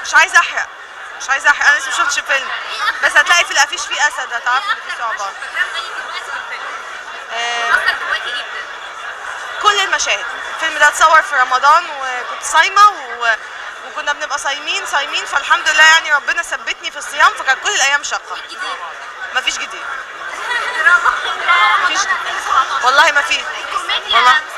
مش عايزه احرق مش عايزه احرق انا لسه ما شفتش الفيلم بس هتلاقي في الافيش في اسد هتعرفي ان في ثعبان آه، جواكي جدا كل المشاهد الفيلم ده اتصور في رمضان وكنت صايمه و... وكنا بنبقى صايمين صايمين فالحمد لله يعني ربنا ثبتني في الصيام فكانت كل الايام شقه جديد مفيش جديد دراما مفيش والله ما في كوميديا والله.